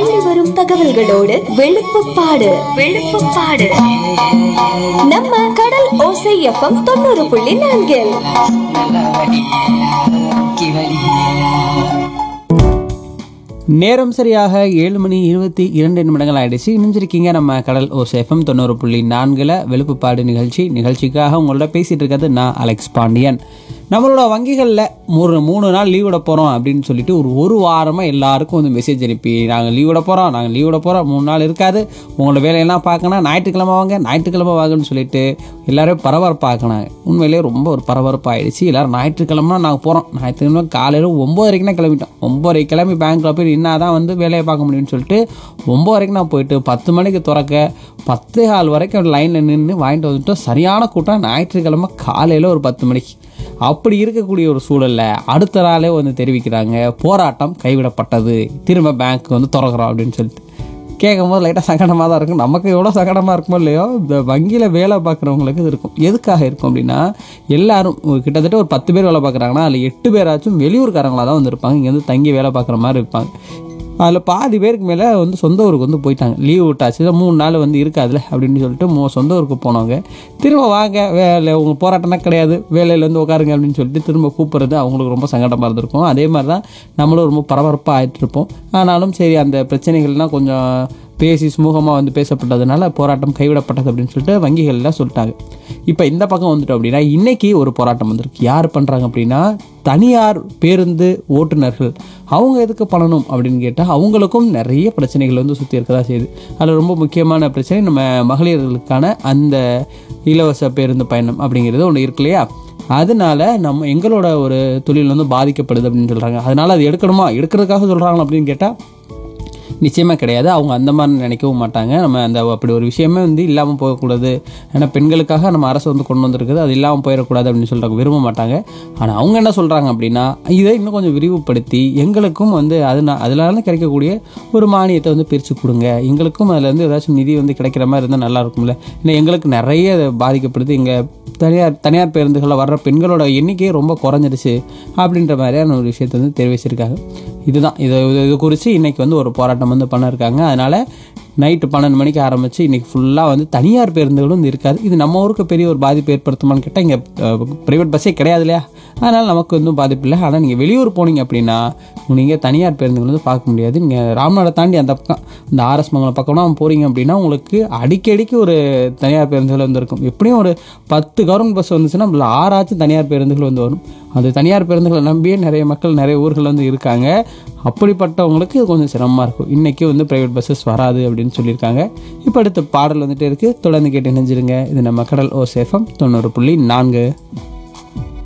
அள்ளி வரும் தகவல்களோடு வெளுப்புப்பாடு வெளுப்புப்பாடு நம்ம கடல் ஓசை எஃப்எம் தொண்ணூறு புள்ளி நான்கில் நல்லா வடி கிவடி நேரம் சரியாக ஏழு மணி இருபத்தி இரண்டு நிமிடங்கள் ஆயிடுச்சு இணைஞ்சிருக்கீங்க நம்ம கடல் ஓ எஃப்எம் தொண்ணூறு புள்ளி நான்கில் வெளுப்புப்பாடு நிகழ்ச்சி நிகழ்ச்சிக்காக உங்களோட பேசிட்டு இருக்கிறது நான் அலெக்ஸ் பாண்டியன் நம்மளோட வங்கிகளில் மூணு மூணு நாள் லீவ் விட போகிறோம் அப்படின்னு சொல்லிட்டு ஒரு ஒரு வாரமாக எல்லாருக்கும் வந்து மெசேஜ் அனுப்பி நாங்கள் லீவ் விட போகிறோம் நாங்கள் லீவ் விட போகிறோம் மூணு நாள் இருக்காது உங்களோட வேலையெல்லாம் பார்க்கணும் ஞாயிற்றுக்கிழமை வாங்க ஞாயிற்றுக்கிழமை வாங்கன்னு சொல்லிட்டு எல்லாரும் பரபரப்பாக்கினாங்க உண்மையிலேயே ரொம்ப ஒரு பரபரப்பாயிடுச்சு எல்லாரும் ஞாயிற்றுக்கிழமை நாங்கள் போகிறோம் ஞாயிற்றுக்கிழமை காலையில் ஒம்பது நான் கிளம்பிட்டோம் ஒம்பது கிளம்பி பேங்க்கில் போய் நின்னா தான் வந்து வேலையை பார்க்க முடியும்னு சொல்லிட்டு ஒம்பது வரைக்கும் நான் போயிட்டு பத்து மணிக்கு திறக்க பத்தே கால் வரைக்கும் லைனில் நின்று வாங்கிட்டு வந்துட்டோம் சரியான கூட்டம் ஞாயிற்றுக்கிழமை காலையில் ஒரு பத்து மணிக்கு அப்படி இருக்கக்கூடிய ஒரு சூழல்ல அடுத்த நாளே வந்து தெரிவிக்கிறாங்க போராட்டம் கைவிடப்பட்டது திரும்ப பேங்க் வந்து திறக்கிறோம் அப்படின்னு சொல்லிட்டு கேட்கும்போது லைட்டாக சங்கடமாக தான் இருக்கும் நமக்கு எவ்வளோ சங்கடமாக இருக்குமோ இல்லையோ இந்த வங்கியில் வேலை பார்க்குறவங்களுக்கு இது இருக்கும் எதுக்காக இருக்கும் அப்படின்னா எல்லாரும் ஒரு கிட்டத்தட்ட ஒரு பத்து பேர் வேலை பார்க்குறாங்கன்னா அதில் எட்டு பேராச்சும் வெளியூர்காரங்களாக தான் வந்திருப்பாங்க இங்கேருந்து தங்கி வேலை பார்க்குற மாதிரி இருப்பாங்க அதில் பாதி பேருக்கு மேலே வந்து சொந்த ஊருக்கு வந்து போயிட்டாங்க லீவ் விட்டாச்சு இதான் மூணு நாள் வந்து இருக்காதுல அப்படின்னு சொல்லிட்டு மூ சொந்த ஊருக்கு போனவங்க திரும்ப வாங்க வேலை உங்கள் போராட்டம்னா கிடையாது வேலையில் வந்து உட்காருங்க அப்படின்னு சொல்லிட்டு திரும்ப கூப்பிட்றது அவங்களுக்கு ரொம்ப சங்கடமாக இருந்திருக்கும் அதே மாதிரி தான் நம்மளும் ரொம்ப பரபரப்பாக ஆயிட்டு இருப்போம் ஆனாலும் சரி அந்த பிரச்சனைகள்லாம் கொஞ்சம் பேசி சுமூகமாக வந்து பேசப்பட்டதுனால போராட்டம் கைவிடப்பட்டது அப்படின்னு சொல்லிட்டு வங்கிகள்லாம் சொல்லிட்டாங்க இப்போ இந்த பக்கம் வந்துட்டோம் அப்படின்னா இன்னைக்கு ஒரு போராட்டம் வந்திருக்கு யார் பண்ணுறாங்க அப்படின்னா தனியார் பேருந்து ஓட்டுநர்கள் அவங்க எதுக்கு பண்ணணும் அப்படின்னு கேட்டால் அவங்களுக்கும் நிறைய பிரச்சனைகள் வந்து சுற்றி இருக்க தான் செய்யுது அதில் ரொம்ப முக்கியமான பிரச்சனை நம்ம மகளிர்களுக்கான அந்த இலவச பேருந்து பயணம் அப்படிங்கிறது ஒன்று இருக்கு இல்லையா அதனால நம்ம எங்களோட ஒரு தொழில் வந்து பாதிக்கப்படுது அப்படின்னு சொல்கிறாங்க அதனால அது எடுக்கணுமா எடுக்கிறதுக்காக சொல்கிறாங்களா அப்படின்னு கேட்டால் நிச்சயமாக கிடையாது அவங்க அந்த மாதிரி நினைக்கவும் மாட்டாங்க நம்ம அந்த அப்படி ஒரு விஷயமே வந்து இல்லாமல் போகக்கூடாது ஏன்னா பெண்களுக்காக நம்ம அரசு வந்து கொண்டு வந்திருக்குது அது இல்லாமல் போயிடக்கூடாது அப்படின்னு சொல்கிறாங்க விரும்ப மாட்டாங்க ஆனால் அவங்க என்ன சொல்கிறாங்க அப்படின்னா இதை இன்னும் கொஞ்சம் விரிவுபடுத்தி எங்களுக்கும் வந்து அது அதனால கிடைக்கக்கூடிய ஒரு மானியத்தை வந்து பிரித்து கொடுங்க எங்களுக்கும் அதுலேருந்து ஏதாச்சும் நிதி வந்து கிடைக்கிற மாதிரி இருந்தால் நல்லா இருக்கும்ல ஏன்னா எங்களுக்கு நிறைய இது பாதிக்கப்படுது எங்கள் தனியார் தனியார் பேருந்துகளில் வர்ற பெண்களோட எண்ணிக்கையே ரொம்ப குறைஞ்சிருச்சு அப்படின்ற மாதிரியான ஒரு விஷயத்தை வந்து தெரிவிச்சிருக்காங்க இதுதான் இது இது- இது குறித்து இன்றைக்கி வந்து ஒரு போராட்டம் வந்து பண்ண இருக்காங்க அதனால் நைட்டு பன்னெண்டு மணிக்கு ஆரம்பித்து இன்றைக்கி ஃபுல்லாக வந்து தனியார் பேருந்துகளும் வந்து இருக்காது இது நம்ம ஊருக்கு பெரிய ஒரு பாதிப்பு ஏற்படுத்துமான்னு கேட்டால் இங்கே ப்ரைவேட் பஸ்ஸே கிடையாது இல்லையா அதனால் நமக்கு வந்து பாதிப்பு இல்லை ஆனால் நீங்கள் வெளியூர் போனீங்க அப்படின்னா நீங்கள் தனியார் பேருந்துகள் வந்து பார்க்க முடியாது நீங்கள் ராம்நாடை தாண்டி அந்த பக்கம் இந்த ஆர்எஸ் மங்கலம் பக்கம்லாம் போகிறீங்க அப்படின்னா உங்களுக்கு அடிக்கடிக்கு ஒரு தனியார் பேருந்துகள் வந்து இருக்கும் எப்படியும் ஒரு பத்து கவர்மெண்ட் பஸ் வந்துச்சுன்னா அதில் ஆறாச்சும் தனியார் பேருந்துகள் வந்து வரும் அந்த தனியார் பேருந்துகளை நம்பியே நிறைய மக்கள் நிறைய ஊர்கள் வந்து இருக்காங்க அப்படிப்பட்டவங்களுக்கு இது கொஞ்சம் சிரமமாக இருக்கும் இன்றைக்கி வந்து ப்ரைவேட் பஸ்ஸஸ் வராது அப்படின்னு சொல்லியிருக்காங்க இப்போ அடுத்த பாடல் வந்துட்டு இருக்குது தொடர்ந்து கேட்டு இணைஞ்சிருங்க இது நம்ம கடல் ஓ சேஃபம் தொண்ணூறு புள்ளி நான்கு